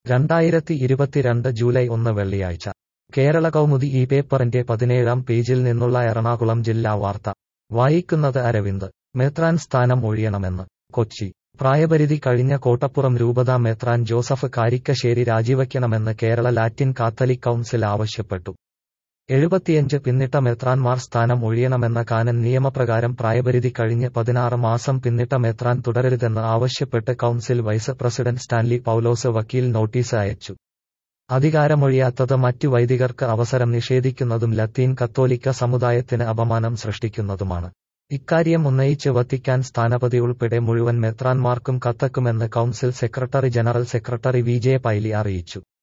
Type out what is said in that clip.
രണ്ടായിരത്തി ഇരുപത്തിരണ്ട് ജൂലൈ ഒന്ന് വെള്ളിയാഴ്ച കേരള കൗമുദി ഈ പേപ്പറിന്റെ പതിനേഴാം പേജിൽ നിന്നുള്ള എറണാകുളം ജില്ലാ വാർത്ത വായിക്കുന്നത് അരവിന്ദ് മെത്രാൻ സ്ഥാനം ഒഴിയണമെന്ന് കൊച്ചി പ്രായപരിധി കഴിഞ്ഞ കോട്ടപ്പുറം രൂപതാ മെത്രാൻ ജോസഫ് കാരിക്കശ്ശേരി രാജിവയ്ക്കണമെന്ന് കേരള ലാറ്റിൻ കാത്തലിക് കൗൺസിൽ ആവശ്യപ്പെട്ടു എഴുപത്തിയഞ്ച് പിന്നിട്ട മെത്രാൻമാർ സ്ഥാനം ഒഴിയണമെന്ന കാനൻ നിയമപ്രകാരം പ്രായപരിധി കഴിഞ്ഞ് പതിനാറ് മാസം പിന്നിട്ട മെത്രാൻ തുടരരുതെന്ന് ആവശ്യപ്പെട്ട് council vice president Stanley Paulose വക്കീൽ നോട്ടീസ് അയച്ചു അധികാരമൊഴിയാത്തത് മറ്റു വൈദികർക്ക് അവസരം നിഷേധിക്കുന്നതും ലത്തീൻ കത്തോലിക്ക സമുദായത്തിന് അപമാനം സൃഷ്ടിക്കുന്നതുമാണ് ഇക്കാര്യം ഉന്നയിച്ച് വത്തിക്കാൻ സ്ഥാനപതി ഉൾപ്പെടെ മുഴുവൻ മെത്രാൻമാർക്കും കത്തക്കുമെന്ന് council secretary general secretary V J Paily അറിയിച്ചു